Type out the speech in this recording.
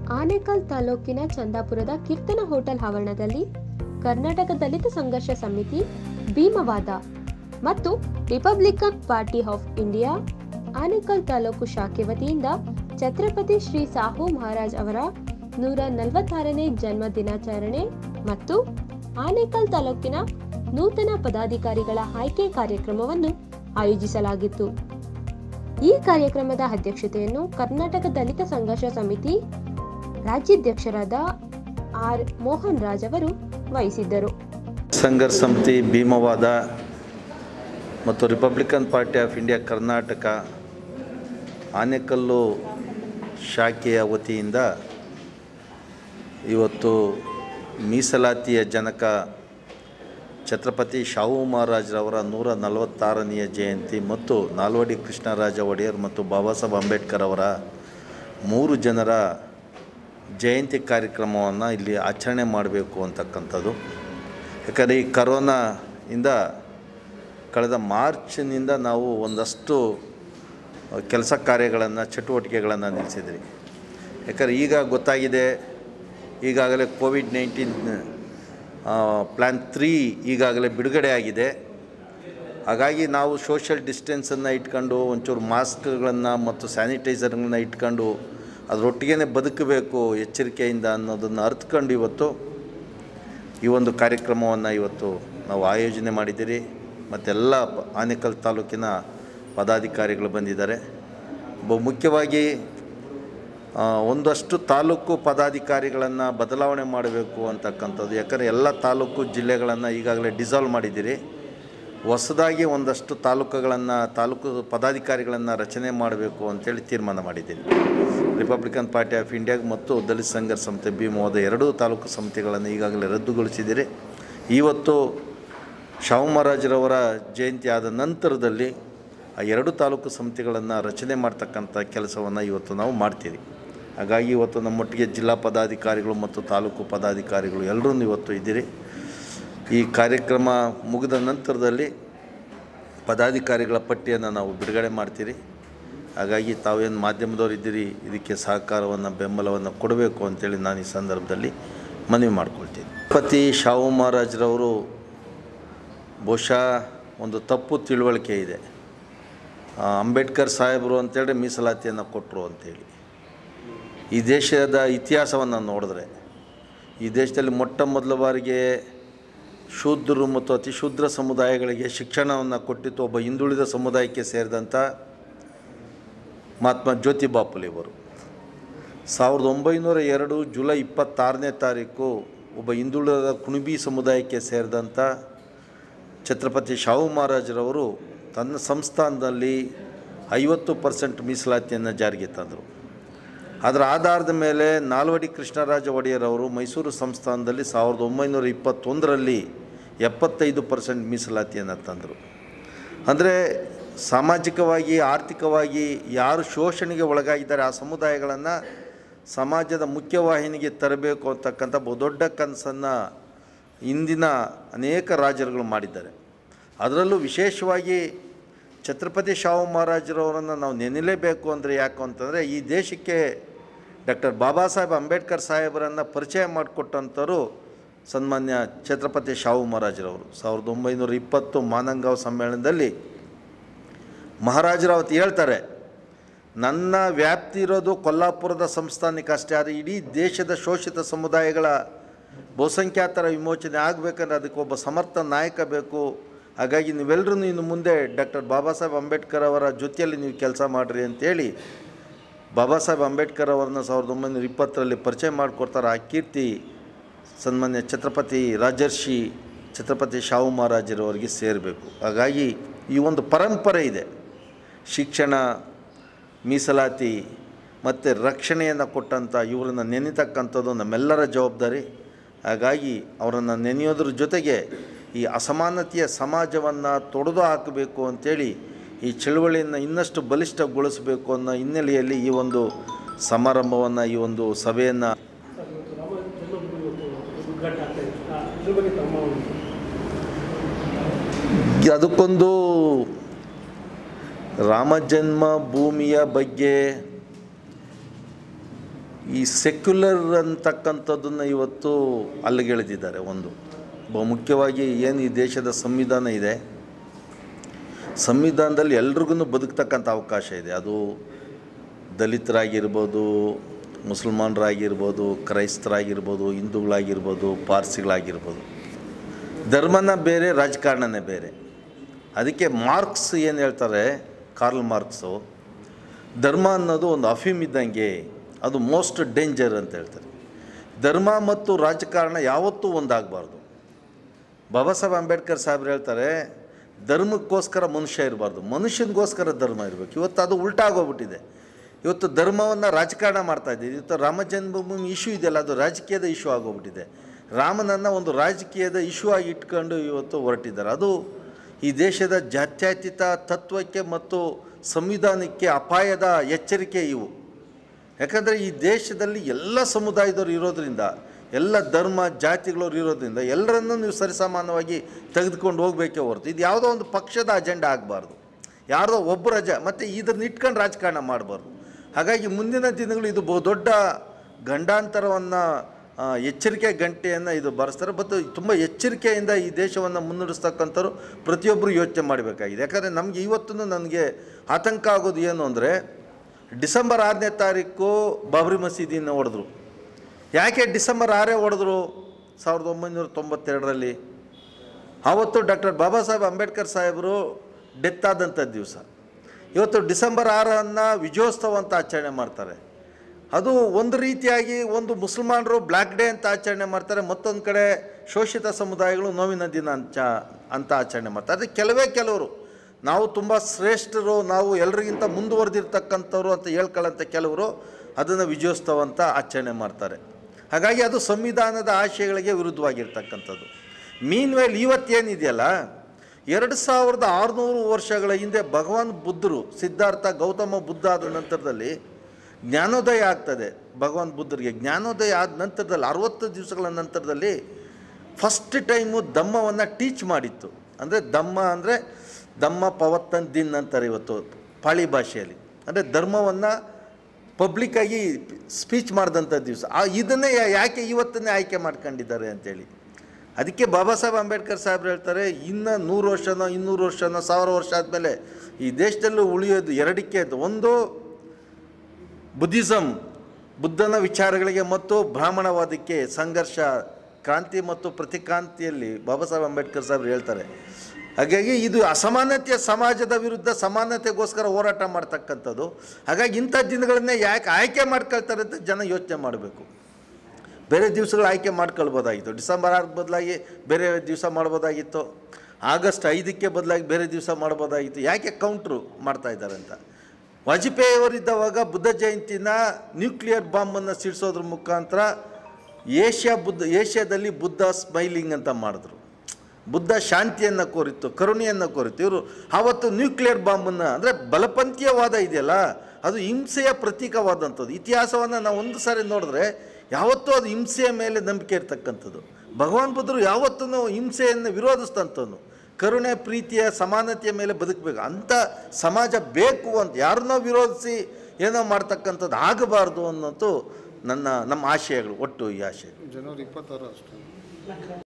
ಆನೇಕಲ್ ತಾಲೂಕಿನ ಚಂದಾಪುರದ ಕೀರ್ತನ ಹೋಟೆಲ್ ಆವರಣದಲ್ಲಿ ಕರ್ನಾಟಕ ದಲಿತ ಸಂಘರ್ಷ ಸಮಿತಿ ಭೀಮವಾದ ಮತ್ತು Republican Party of India Anekal ತಾಲೂಕು ಶಾಖೆ ವತಿಯಿಂದ ಛತ್ರಪತಿ ಶ್ರೀ ಸಾಹು ಮಹಾರಾಜ್ ಅವರ ನೂರ ನಲವತ್ತಾರನೇ ಜನ್ಮ ದಿನಾಚರಣೆ ಮತ್ತು ಆನೇಕಲ್ ತಾಲೂಕಿನ ನೂತನ ಪದಾಧಿಕಾರಿಗಳ ಆಯ್ಕೆ ಕಾರ್ಯಕ್ರಮವನ್ನು ಆಯೋಜಿಸಲಾಗಿತ್ತು ಈ ಕಾರ್ಯಕ್ರಮದ ಅಧ್ಯಕ್ಷತೆಯನ್ನು ಕರ್ನಾಟಕ ದಲಿತ ಸಂಘರ್ಷ ಸಮಿತಿ ರಾಜ್ಯಾಧ್ಯಕ್ಷರಾದ ಆರ್ ಮೋಹನ್ ರಾಜ್ ಅವರು ವಹಿಸಿದ್ದರು ಸಂಘರ್ಷ ಸಮಿತಿ ಭೀಮವಾದ ಮತ್ತು Republican Party of India Karnataka Anekal ಶಾಖೆಯ ವತಿಯಿಂದ ಇವತ್ತು ಮೀಸಲಾತಿಯ ಜನಕ ಛತ್ರಪತಿ ಶಾಹು ಮಹಾರಾಜರವರ ನೂರ ನಲವತ್ತಾರನೆಯ ಜಯಂತಿ ಮತ್ತು ನಾಲ್ವಡಿ ಕೃಷ್ಣರಾಜ ಒಡೆಯರ್ ಮತ್ತು ಬಾಬಾ ಸಾಹೇಬ್ ಅಂಬೇಡ್ಕರ್ ಅವರ ಮೂರು ಜನರ ಜಯಂತಿ ಕಾರ್ಯಕ್ರಮವನ್ನು ಇಲ್ಲಿ ಆಚರಣೆ ಮಾಡಬೇಕು ಅಂತಕ್ಕಂಥದ್ದು ಯಾಕಂದರೆ ಈ ಕರೋನಾ ಇಂದ ಕಳೆದ ಮಾರ್ಚ್ನಿಂದ ನಾವು ಒಂದಷ್ಟು ಕೆಲಸ ಕಾರ್ಯಗಳನ್ನು ಚಟುವಟಿಕೆಗಳನ್ನು ನಿಲ್ಲಿಸಿದ್ರಿ ಯಾಕಂದರೆ ಈಗ ಗೊತ್ತಾಗಿದೆ ಈಗಾಗಲೇ ಕೋವಿಡ್ ನೈನ್ಟೀನ್ ಪ್ಲ್ಯಾನ್ ತ್ರೀ ಈಗಾಗಲೇ ಬಿಡುಗಡೆ ಆಗಿದೆ ಹಾಗಾಗಿ ನಾವು ಸೋಷಿಯಲ್ ಡಿಸ್ಟೆನ್ಸನ್ನು ಇಟ್ಕೊಂಡು ಒಂಚೂರು ಮಾಸ್ಕ್ಗಳನ್ನು ಮತ್ತು ಸ್ಯಾನಿಟೈಸರ್ಗಳನ್ನ ಇಟ್ಕೊಂಡು ಅದರೊಟ್ಟಿಗೆ ಬದುಕಬೇಕು ಎಚ್ಚರಿಕೆಯಿಂದ ಅನ್ನೋದನ್ನು ಅರ್ಥಕೊಂಡು ಇವತ್ತು ಈ ಒಂದು ಕಾರ್ಯಕ್ರಮವನ್ನು ಇವತ್ತು ನಾವು ಆಯೋಜನೆ ಮಾಡಿದ್ದೀರಿ ಮತ್ತೆಲ್ಲ ಪ- ಆನೇಕಲ್ ತಾಲೂಕಿನ ಪದಾಧಿಕಾರಿಗಳು ಬಂದಿದ್ದಾರೆ ಬಹು ಮುಖ್ಯವಾಗಿ ಆ, ಒಂದಷ್ಟು ತಾಲೂಕು ಪದಾಧಿಕಾರಿಗಳನ್ನು ಬದಲಾವಣೆ ಮಾಡಬೇಕು ಅಂತಕ್ಕಂಥದ್ದು ಯಾಕಂದರೆ ಎಲ್ಲ ತಾಲೂಕು ಜಿಲ್ಲೆಗಳನ್ನು ಈಗಾಗಲೇ ಡಿಸಾಲ್ವ್ ಮಾಡಿದ್ದೀರಿ ಹೊಸದಾಗಿ ಒಂದಷ್ಟು ತಾಲೂಕುಗಳನ್ನು ತಾಲೂಕು ಪದಾಧಿಕಾರಿಗಳನ್ನು ರಚನೆ ಮಾಡಬೇಕು ಅಂತೇಳಿ ತೀರ್ಮಾನ ಮಾಡಿದ್ದೀನಿ ರಿಪಬ್ಲಿಕನ್ ಪಾರ್ಟಿ ಆಫ್ ಇಂಡಿಯಾ ಮತ್ತು ದಲಿತ ಸಂಘರ್ಷ ಸಮಿತಿ ಭೀಮವಾದ ಎರಡೂ ತಾಲೂಕು ಸಮಿತಿಗಳನ್ನು ಈಗಾಗಲೇ ರದ್ದುಗೊಳಿಸಿದ್ದೀರಿ ಇವತ್ತು ಶಾಹು ಮಹಾರಾಜರವರ ಜಯಂತಿ ಆದ ನಂತರದಲ್ಲಿ ಆ ಎರಡು ತಾಲೂಕು ಸಮಿತಿಗಳನ್ನು ರಚನೆ ಮಾಡ್ತಕ್ಕಂಥ ಕೆಲಸವನ್ನು ಇವತ್ತು ನಾವು ಮಾಡ್ತೀವಿ ಹಾಗಾಗಿ ಇವತ್ತು ನಮ್ಮೊಟ್ಟಿಗೆ ಜಿಲ್ಲಾ ಪದಾಧಿಕಾರಿಗಳು ಮತ್ತು ತಾಲೂಕು ಪದಾಧಿಕಾರಿಗಳು ಎಲ್ಲರೂ ಇವತ್ತು ಇದ್ದೀರಿ ಈ ಕಾರ್ಯಕ್ರಮ ಮುಗಿದ ನಂತರದಲ್ಲಿ ಪದಾಧಿಕಾರಿಗಳ ಪಟ್ಟಿಯನ್ನು ನಾವು ಬಿಡುಗಡೆ ಮಾಡ್ತೀರಿ ಹಾಗಾಗಿ ತಾವೇನು ಮಾಧ್ಯಮದವ್ರು ಇದ್ದೀರಿ ಇದಕ್ಕೆ ಸಹಕಾರವನ್ನು ಬೆಂಬಲವನ್ನು ಕೊಡಬೇಕು ಅಂತೇಳಿ ನಾನು ಈ ಸಂದರ್ಭದಲ್ಲಿ ಮನವಿ ಮಾಡ್ಕೊಳ್ತೀನಿ ಪತಿ ಶಾಹು ಮಹಾರಾಜರವರು ಬಹುಶಃ ಒಂದು ತಪ್ಪು ತಿಳುವಳಿಕೆ ಇದೆ ಆ, ಅಂಬೇಡ್ಕರ್ ಸಾಹೇಬರು ಅಂತೇಳಿ ಮೀಸಲಾತಿಯನ್ನು ಕೊಟ್ಟರು ಅಂತೇಳಿ ಈ ದೇಶದ ಇತಿಹಾಸವನ್ನು ನೋಡಿದ್ರೆ ಈ ದೇಶದಲ್ಲಿ ಮೊಟ್ಟ ಮೊದಲ ಬಾರಿಗೆ ಶೂದ್ರರು ಮತ್ತು ಅತಿ ಶೂದ್ರ ಸಮುದಾಯಗಳಿಗೆ ಶಿಕ್ಷಣವನ್ನು ಕೊಟ್ಟಿತ್ತು ಒಬ್ಬ ಹಿಂದುಳಿದ ಸಮುದಾಯಕ್ಕೆ ಸೇರಿದಂಥ ಮಹಾತ್ಮ ಜ್ಯೋತಿಬಾ ಫುಲೆಯವರು ಸಾವಿರದ ಒಂಬೈನೂರ ಎರಡು ಜುಲೈ ಇಪ್ಪತ್ತಾರನೇ ತಾರೀಕು ಒಬ್ಬ ಹಿಂದುಳಿದ ಕುಣಬಿ ಸಮುದಾಯಕ್ಕೆ ಸೇರಿದಂಥ ಛತ್ರಪತಿ ಶಾಹು ಮಹಾರಾಜರವರು ತನ್ನ ಸಂಸ್ಥಾನದಲ್ಲಿ ಐವತ್ತು ಪರ್ಸೆಂಟ್ ಮೀಸಲಾತಿಯನ್ನು ಜಾರಿಗೆ ತಂದರು ಅದರ ಆಧಾರದ ಮೇಲೆ ನಾಲ್ವಡಿ ಕೃಷ್ಣರಾಜ ಒಡೆಯರವರು ಮೈಸೂರು ಸಂಸ್ಥಾನದಲ್ಲಿ ಸಾವಿರದ ಒಂಬೈನೂರ ಇಪ್ಪತ್ತೊಂದರಲ್ಲಿ ಎಪ್ಪತ್ತೈದು ಪರ್ಸೆಂಟ್ ಮೀಸಲಾತಿಯನ್ನು ತಂದರು ಅಂದರೆ ಸಾಮಾಜಿಕವಾಗಿ ಆರ್ಥಿಕವಾಗಿ ಯಾರು ಶೋಷಣೆಗೆ ಒಳಗಾಗಿದ್ದಾರೆ ಆ ಸಮುದಾಯಗಳನ್ನು ಸಮಾಜದ ಮುಖ್ಯವಾಹಿನಿಗೆ ತರಬೇಕು ಅಂತಕ್ಕಂಥ ಬಹುದೊಡ್ಡ ಕನಸನ್ನು ಇಂದಿನ ಅನೇಕ ರಾಜರುಗಳು ಮಾಡಿದ್ದಾರೆ ಅದರಲ್ಲೂ ವಿಶೇಷವಾಗಿ ಛತ್ರಪತಿ ಶಾಹು ಮಹಾರಾಜರವರನ್ನು ನಾವು ನೆನೆಯಲೇಬೇಕು ಅಂದರೆ ಯಾಕೆ ಅಂತಂದರೆ ಈ ದೇಶಕ್ಕೆ ಡಾಕ್ಟರ್ ಬಾಬಾ ಸಾಹೇಬ್ ಅಂಬೇಡ್ಕರ್ ಸಾಹೇಬರನ್ನು ಪರಿಚಯ ಮಾಡಿಕೊಟ್ಟಂಥವ್ರು ಸನ್ಮಾನ್ಯ ಛತ್ರಪತಿ ಶಾಹು ಮಹಾರಾಜರವರು ಸಾವಿರದ ಒಂಬೈನೂರ ಇಪ್ಪತ್ತು ಮಾನಂಗಾಂವ್ ಸಮ್ಮೇಳನದಲ್ಲಿ ಮಹಾರಾಜರು ಅವತ್ತು ಹೇಳ್ತಾರೆ ನನ್ನ ವ್ಯಾಪ್ತಿ ಇರೋದು ಕೊಲ್ಲಾಪುರದ ಸಂಸ್ಥಾನಕ್ಕೆ ಅಷ್ಟೇ ಆದರೆ ಇಡೀ ದೇಶದ ಶೋಷಿತ ಸಮುದಾಯಗಳ ಬಹುಸಂಖ್ಯಾತರ ವಿಮೋಚನೆ ಆಗಬೇಕಂದ್ರೆ ಅದಕ್ಕೆ ಒಬ್ಬ ಸಮರ್ಥ ನಾಯಕ ಬೇಕು ಹಾಗಾಗಿ ನೀವೆಲ್ಲರೂ ಇನ್ನು ಮುಂದೆ ಡಾಕ್ಟರ್ ಬಾಬಾ ಸಾಹೇಬ್ ಅಂಬೇಡ್ಕರ್ ಅವರ ಜೊತೆಯಲ್ಲಿ ನೀವು ಕೆಲಸ ಮಾಡಿರಿ ಅಂತೇಳಿ ಬಾಬಾ ಸಾಹೇಬ್ ಅಂಬೇಡ್ಕರ್ ಅವರನ್ನ ಸಾವಿರದ ಒಂಬೈನೂರ ಇಪ್ಪತ್ತರಲ್ಲಿ ಪರಿಚಯ ಮಾಡಿಕೊಡ್ತಾರೆ ಆ ಕೀರ್ತಿ ಸನ್ಮಾನ್ಯ ಛತ್ರಪತಿ ರಾಜರ್ಷಿ ಛತ್ರಪತಿ ಶಾಹು ಮಹಾರಾಜರವರಿಗೆ ಸೇರಬೇಕು ಹಾಗಾಗಿ ಈ ಒಂದು ಪರಂಪರೆ ಇದೆ ಶಿಕ್ಷಣ ಮೀಸಲಾತಿ ಮತ್ತು ರಕ್ಷಣೆಯನ್ನು ಕೊಟ್ಟಂಥ ಇವರನ್ನು ನೆನೆತಕ್ಕಂಥದ್ದು ನಮ್ಮೆಲ್ಲರ ಜವಾಬ್ದಾರಿ ಹಾಗಾಗಿ ಅವರನ್ನು ನೆನೆಯೋದ್ರ ಜೊತೆಗೆ ಈ ಅಸಮಾನತೆಯ ಸಮಾಜವನ್ನು ತೊಡೆದು ಹಾಕಬೇಕು ಅಂಥೇಳಿ ಈ ಚಳುವಳಿಯನ್ನು ಇನ್ನಷ್ಟು ಬಲಿಷ್ಠಗೊಳಿಸಬೇಕು ಅನ್ನೋ ಹಿನ್ನೆಲೆಯಲ್ಲಿ ಈ ಒಂದು ಸಮಾರಂಭವನ್ನು ಈ ಒಂದು ಸಭೆಯನ್ನು ಸರ್ ಇವತ್ತು ರಾಮ ಜನ್ಮಭೂಮಿ ಇವತ್ತು ಉದ್ಘಾಟನೆ ಆಗ್ತಾ ಇದೆ ಆ, ಇದ್ರ ಬಗ್ಗೆ ತಮ್ಮ ಒಂದು ಅದಕ್ಕೊಂದು ರಾಮ ಜನ್ಮ ಭೂಮಿಯ ಬಗ್ಗೆ ಈ ಸೆಕ್ಯುಲರ್ ಅಂತಕ್ಕಂಥದ್ದನ್ನು ಇವತ್ತು ಅಲ್ಲಿಗೆಳೆದಿದ್ದಾರೆ ಒಂದು ಬಹು ಮುಖ್ಯವಾಗಿ ಏನು ಈ ದೇಶದ ಸಂವಿಧಾನ ಇದೆ ಸಂವಿಧಾನದಲ್ಲಿ ಎಲ್ರಿಗೂ ಬದುಕ್ತಕ್ಕಂಥ ಅವಕಾಶ ಇದೆ ಅದು ದಲಿತರಾಗಿರ್ಬೋದು ಮುಸಲ್ಮಾನರಾಗಿರ್ಬೋದು ಕ್ರೈಸ್ತರಾಗಿರ್ಬೋದು ಹಿಂದೂಗಳಾಗಿರ್ಬೋದು ಪಾರ್ಸಿಗಳಾಗಿರ್ಬೋದು ಧರ್ಮನ ಬೇರೆ ರಾಜಕಾರಣನೇ ಬೇರೆ ಅದಕ್ಕೆ ಮಾರ್ಕ್ಸ್ ಏನು ಹೇಳ್ತಾರೆ ಕಾರ್ಲ್ ಮಾರ್ಕ್ಸು ಧರ್ಮ ಅನ್ನೋದು ಒಂದು ಅಫೀಮ್ ಇದ್ದಂಗೆ ಅದು ಮೋಸ್ಟ್ ಡೇಂಜರ್ ಅಂತ ಹೇಳ್ತಾರೆ ಧರ್ಮ ಮತ್ತು ರಾಜಕಾರಣ ಯಾವತ್ತೂ ಒಂದಾಗಬಾರ್ದು ಬಾಬಾ ಸಾಹೇಬ್ ಅಂಬೇಡ್ಕರ್ ಸಾಹೇಬ್ರು ಹೇಳ್ತಾರೆ ಧರ್ಮಕ್ಕೋಸ್ಕರ ಮನುಷ್ಯ ಇರಬಾರ್ದು ಮನುಷ್ಯನಿಗೋಸ್ಕರ ಧರ್ಮ ಇರಬೇಕು ಇವತ್ತು ಅದು ಉಲ್ಟಾಗೋಗ್ಬಿಟ್ಟಿದೆ ಇವತ್ತು ಧರ್ಮವನ್ನು ರಾಜಕಾರಣ ಮಾಡ್ತಾ ಇದ್ದೀವಿ ಇವತ್ತು ರಾಮ ಜನ್ಮಭೂಮಿ ಇಶ್ಯೂ ಇದೆಯಲ್ಲ ಅದು ರಾಜಕೀಯದ ಇಶ್ಯೂ ಆಗೋಗ್ಬಿಟ್ಟಿದೆ ರಾಮನನ್ನು ಒಂದು ರಾಜಕೀಯದ ಇಶ್ಯೂ ಆಗಿ ಇಟ್ಕೊಂಡು ಇವತ್ತು ಹೊರಟಿದ್ದಾರೆ ಅದು ಈ ದೇಶದ ಜಾತ್ಯತೀತ ತತ್ವಕ್ಕೆ ಮತ್ತು ಸಂವಿಧಾನಕ್ಕೆ ಅಪಾಯದ ಎಚ್ಚರಿಕೆ ಇವು ಯಾಕಂದರೆ ಈ ದೇಶದಲ್ಲಿ ಎಲ್ಲ ಸಮುದಾಯದವರು ಇರೋದ್ರಿಂದ ಎಲ್ಲ ಧರ್ಮ ಜಾತಿಗಳವ್ರು ಇರೋದ್ರಿಂದ ಎಲ್ಲರನ್ನೂ ನೀವು ಸರಿಸಮಾನವಾಗಿ ತೆಗೆದುಕೊಂಡು ಹೋಗಬೇಕೇ ಹೊರತು ಇದು ಯಾವುದೋ ಒಂದು ಪಕ್ಷದ ಅಜೆಂಡಾ ಆಗಬಾರ್ದು ಯಾರ್ದೋ ಒಬ್ಬರ ಅಜ ಮತ್ತು ಇದನ್ನ ಇಟ್ಕೊಂಡು ರಾಜಕಾರಣ ಮಾಡಬಾರ್ದು ಹಾಗಾಗಿ ಮುಂದಿನ ದಿನಗಳು ಇದು ಬಹು ದೊಡ್ಡ ಗಂಡಾಂತರವನ್ನು ಎಚ್ಚರಿಕೆ ಗಂಟೆಯನ್ನು ಇದು ಬಾರಿಸ್ತಾರೆ ಮತ್ತು ತುಂಬ ಎಚ್ಚರಿಕೆಯಿಂದ ಈ ದೇಶವನ್ನು ಮುನ್ನಡೆಸ್ತಕ್ಕಂಥವ್ರು ಪ್ರತಿಯೊಬ್ಬರು ಯೋಚನೆ ಮಾಡಬೇಕಾಗಿದೆ ಯಾಕಂದರೆ ನಮಗೆ ಇವತ್ತೂ ನನಗೆ ಆತಂಕ ಆಗೋದು ಏನು ಅಂದರೆ ಡಿಸೆಂಬರ್ ಆರನೇ ತಾರೀಕು ಬಾಬ್ರಿ ಮಸೀದಿನ ಹೊಡೆದ್ರು ಯಾಕೆ ಡಿಸೆಂಬರ್ ಆರೇ ಹೊಡೆದ್ರು ಸಾವಿರದ ಒಂಬೈನೂರ ತೊಂಬತ್ತೆರಡರಲ್ಲಿ ಆವತ್ತು ಡಾಕ್ಟರ್ ಬಾಬಾ ಸಾಹೇಬ್ ಅಂಬೇಡ್ಕರ್ ಸಾಹೇಬರು ಡೆತ್ ಆದಂಥ ದಿವಸ ಇವತ್ತು ಡಿಸೆಂಬರ್ ಆರನ್ನು ವಿಜಯೋತ್ಸವ ಅಂತ ಆಚರಣೆ ಮಾಡ್ತಾರೆ ಅದು ಒಂದು ರೀತಿಯಾಗಿ ಒಂದು ಮುಸಲ್ಮಾನರು ಬ್ಲ್ಯಾಕ್ ಡೇ ಅಂತ ಆಚರಣೆ ಮಾಡ್ತಾರೆ ಮತ್ತೊಂದು ಕಡೆ ಶೋಷಿತ ಸಮುದಾಯಗಳು ನೋವಿನ ದಿನ ಅಂತ ಅಂತ ಆಚರಣೆ ಮಾಡ್ತಾರೆ ಅದಕ್ಕೆ ಕೆಲವೇ ಕೆಲವರು ನಾವು ತುಂಬ ಶ್ರೇಷ್ಠರು ನಾವು ಎಲ್ರಿಗಿಂತ ಮುಂದುವರೆದಿರ್ತಕ್ಕಂಥವ್ರು ಅಂತ ಹೇಳ್ಕೊಳ್ಳೋಂಥ ಕೆಲವರು ಅದನ್ನು ವಿಜಯೋತ್ಸವ ಅಂತ ಆಚರಣೆ ಮಾಡ್ತಾರೆ ಹಾಗಾಗಿ ಅದು ಸಂವಿಧಾನದ ಆಶಯಗಳಿಗೆ ವಿರುದ್ಧವಾಗಿರ್ತಕ್ಕಂಥದ್ದು ಮೀನ್ ವೇಲ್ ಇವತ್ತೇನಿದೆಯಲ್ಲ ಎರಡು ಸಾವಿರದ ಆರುನೂರು ವರ್ಷಗಳ ಹಿಂದೆ ಭಗವಾನ್ ಬುದ್ಧರು ಸಿದ್ಧಾರ್ಥ ಗೌತಮ ಬುದ್ಧ ಆದ ನಂತರದಲ್ಲಿ ಜ್ಞಾನೋದಯ ಆಗ್ತದೆ ಭಗವಾನ್ ಬುದ್ಧರಿಗೆ ಜ್ಞಾನೋದಯ ಆದ ನಂತರದಲ್ಲಿ ಅರವತ್ತು ದಿವಸಗಳ ನಂತರದಲ್ಲಿ ಫಸ್ಟ್ ಟೈಮು ದಮ್ಮವನ್ನು ಟೀಚ್ ಮಾಡಿತ್ತು ಅಂದರೆ ದಮ್ಮ ಅಂದರೆ ದಮ್ಮ ಪವತ್ತನ್ ದಿನ್ ಅಂತಾರೆ ಇವತ್ತು ಪಾಳಿ ಭಾಷೆಯಲ್ಲಿ ಅಂದರೆ ಧರ್ಮವನ್ನು ಪಬ್ಲಿಕ್ಕಾಗಿ ಸ್ಪೀಚ್ ಮಾಡಿದಂಥ ದಿವಸ ಆ ಇದನ್ನೇ ಯಾ- ಯಾಕೆ ಇವತ್ತನ್ನೇ ಆಯ್ಕೆ ಮಾಡ್ಕೊಂಡಿದ್ದಾರೆ ಅಂತೇಳಿ ಅದಕ್ಕೆ ಬಾಬಾ ಸಾಹೇಬ್ ಅಂಬೇಡ್ಕರ್ ಸಾಹೇಬ್ರು ಹೇಳ್ತಾರೆ ಇನ್ನು ನೂರು ವರ್ಷನೋ ಇನ್ನೂರು ವರ್ಷನೋ ಸಾವಿರ ವರ್ಷ ಆದಮೇಲೆ ಈ ದೇಶದಲ್ಲೂ ಉಳಿಯೋದು ಎರಡಕ್ಕೆ ಅದು ಒಂದು ಬುದ್ಧಿಸಮ್ ಬುದ್ಧನ ವಿಚಾರಗಳಿಗೆ ಮತ್ತು ಬ್ರಾಹ್ಮಣವಾದಕ್ಕೆ ಸಂಘರ್ಷ ಕ್ರಾಂತಿ ಮತ್ತು ಪ್ರತಿಕ್ರಾಂತಿಯಲ್ಲಿ ಬಾಬಾ ಸಾಹೇಬ್ ಅಂಬೇಡ್ಕರ್ ಸಾಹೇಬ್ರು ಹೇಳ್ತಾರೆ ಹಾಗಾಗಿ ಇದು ಅಸಮಾನತೆಯ ಸಮಾಜದ ವಿರುದ್ಧ ಸಮಾನತೆಗೋಸ್ಕರ ಹೋರಾಟ ಮಾಡ್ತಕ್ಕಂಥದ್ದು ಹಾಗಾಗಿ ಇಂಥ ದಿನಗಳನ್ನೇ ಯಾಕೆ ಆಯ್ಕೆ ಮಾಡ್ಕೊಳ್ತಾರೆ ಅಂತ ಜನ ಯೋಚನೆ ಮಾಡಬೇಕು ಬೇರೆ ದಿವಸಗಳು ಆಯ್ಕೆ ಮಾಡ್ಕೊಳ್ಬೋದಾಗಿತ್ತು ಡಿಸೆಂಬರ್ ಆರು ಬದಲಾಗಿ ಬೇರೆ ದಿವಸ ಮಾಡ್ಬೋದಾಗಿತ್ತು ಆಗಸ್ಟ್ ಐದಕ್ಕೆ ಬದಲಾಗಿ ಬೇರೆ ದಿವಸ ಮಾಡ್ಬೋದಾಗಿತ್ತು ಯಾಕೆ ಕೌಂಟ್ರು ಮಾಡ್ತಾ ಇದ್ದಾರೆ ಅಂತ ವಾಜಪೇಯಿ ಅವರಿದ್ದವಾಗ ಬುದ್ಧ ಜಯಂತಿನ ನ್ಯೂಕ್ಲಿಯರ್ ಬಾಂಬನ್ನು ಸಿಡಿಸೋದ್ರ ಮುಖಾಂತರ ಏಷ್ಯಾ ಬುದ್ಧ ಏಷ್ಯಾದಲ್ಲಿ ಬುದ್ಧ ಸ್ಮೈಲಿಂಗ್ ಅಂತ ಮಾಡಿದ್ರು ಬುದ್ಧ ಶಾಂತಿಯನ್ನು ಕೋರಿತ್ತು ಕರುಣೆಯನ್ನು ಕೋರಿತ್ತು ಇವರು ಆವತ್ತು ನ್ಯೂಕ್ಲಿಯರ್ ಬಾಂಬನ್ನು ಅಂದರೆ ಬಲಪಂಥೀಯವಾದ ಇದೆಯಲ್ಲ ಅದು ಹಿಂಸೆಯ ಪ್ರತೀಕವಾದಂಥದ್ದು ಇತಿಹಾಸವನ್ನು ನಾವು ಒಂದು ಸಾರಿ ನೋಡಿದ್ರೆ ಯಾವತ್ತೂ ಅದು ಹಿಂಸೆಯ ಮೇಲೆ ನಂಬಿಕೆ ಇರ್ತಕ್ಕಂಥದ್ದು ಭಗವಾನ್ ಬುದ್ಧರು ಯಾವತ್ತೂ ಹಿಂಸೆಯನ್ನು ವಿರೋಧಿಸ್ತಂಥವ್ನು ಕರುಣೆ ಪ್ರೀತಿಯ ಸಮಾನತೆಯ ಮೇಲೆ ಬದುಕಬೇಕು ಅಂಥ ಸಮಾಜ ಬೇಕು ಅಂತ ಯಾರನ್ನೋ ವಿರೋಧಿಸಿ ಏನೋ ಮಾಡ್ತಕ್ಕಂಥದ್ದು ಆಗಬಾರ್ದು ಅನ್ನೋದು ನನ್ನ ನಮ್ಮ ಆಶಯಗಳು ಒಟ್ಟು ಈ ಆಶಯ ಜನವರಿ ಇಪ್ಪತ್ತಾರು ಅಷ್ಟೇ